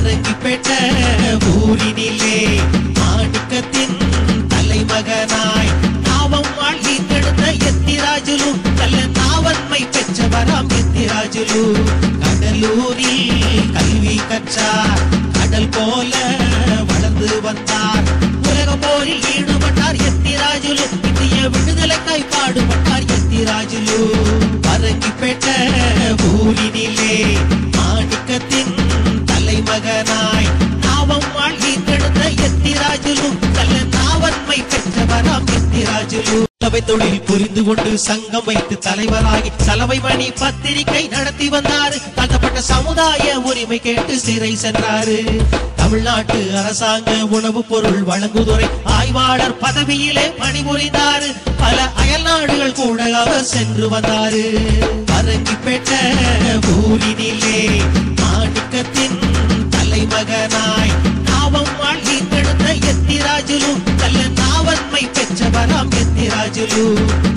பரங்கிப்பேட்ட ஊரினிலே மாணிக்கத்தின் தலைமகனாய் நாவம் வாழ்கி கெடுத்த எத்திராஜுலு நல்ல நாவன்மை பெற்றவராம் எத்திராஜுலு கடலூரில் கல்வி கற்றார் கடல் போல வளர்ந்து வந்தார் உலக போரில் ஈடுபட்டார் எத்திராஜுலு இந்திய விடுதலைக்காய் பாடுபட்டார் எத்திராஜுலு பரங்கிப்பேட்ட ஊரினிலே மாணிக்கத்தின் தலைமகனாய் நாவம் வாழ்கி கெடுத்த எத்திராஜுலு நல்ல நாவன்மை பெற்றவராம் எத்திராஜுலு சபை தொழில் புரிந்து கொண்டு சங்கம் வைத்து தலைவராகி சலவை மணி பத்திரிகை நடத்தி வந்தாரு தாழ்த்தப்பட்ட சமுதாய உரிமை கேட்டு சிறை சென்றாரு தமிழ்நாட்டு அரசாங்க உணவு பொருள் வழங்குதுறை ஆய்வாளர் பதவியிலே பணிபுரிந்தாரு பல அயல் நாடுகள் கூட அவர் சென்று வந்தாரு பரங்கிப்பேட்ட ஊரினிலே மாணிக்கத்தின் தலைமகனாய் நாவம் வாழ்கி கெடுத்த எத்திராஜுலு நல்ல நாவன்மை பெற்றவராம் எத்திராஜுலு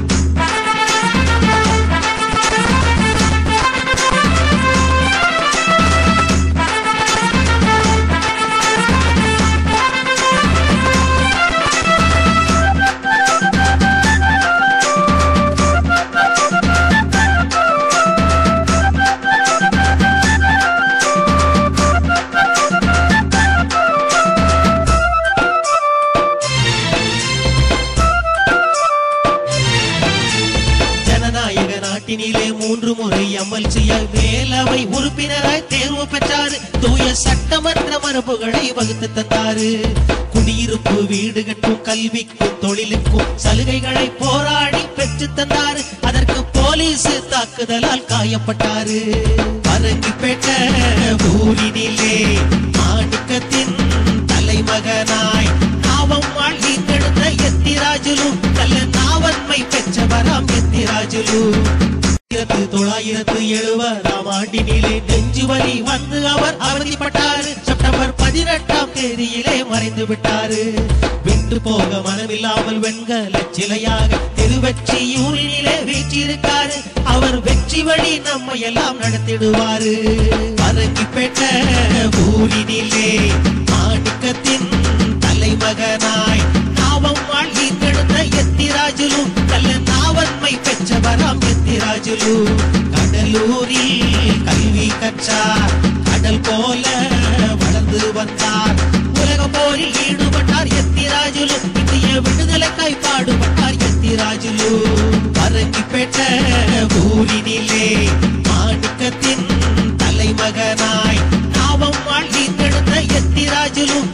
ஜனநாயக நாட்டினிலே மூன்று முறை எம்எல்சியாய் மேலவை உறுப்பினராய் தேர்வு பெற்றாரு தூய சட்டமன்ற மரபுகளை வகுத்து தந்தாரு குடியிருப்பு வீடு கட்டும் கல்விக்கும் தொழிலுக்கும் சலுகைகளை போராடி பெற்று தந்தாரு அதற்கு போலீஸ் தாக்குதலால் காயப்பட்டாரு பரங்கிப்பேட்ட ஊரினிலே மாணிக்கத்தின் தலைமகனாய் நாவம் வாழ்கி கெடுத்த எத்திராஜுலு நல்ல நாவன்மை பெற்றவராம் எத்திராஜுலு ஆயிரத்து தொள்ளாயிரத்து எழுபதாம் ஆண்டினிலே நெஞ்சு வலி வந்து அவர் அவதிப்பட்டாரு செப்டம்பர் பதினெட்டாம் தேதியிலே மறைந்து விட்டாரு விட்டு போக மனமில்லாமல் வெண்கல சிலையாக திருவெற்றி யூரினிலே வீற்றிருக்காரு அவர் வெற்றி வழி நம்மை எல்லாம் நடத்திடுவாரு பரங்கிப்பேட்ட ஊரினிலே மாணிக்கத்தின் தலைமகனாய் நாவம் வாழ்கி கெடுத்த எத்திராஜுலு நல்ல நாவன்மை பெற்றவராம் எத்திராஜுலு கடலூரில் கல்வி கற்றார் கடல் போல வளர்ந்து வந்தார் உலக போரில் ஈடுபட்டார் எத்திராஜுலு இந்திய விடுதலைக்காய் பாடுபட்டார் எத்திராஜுலு பரங்கிப்பேட்ட ஊரினிலே மாணிக்கத்தின் தலைமகனாய் நாவம் வாழ்கி கெடுத்த எத்திராஜுலு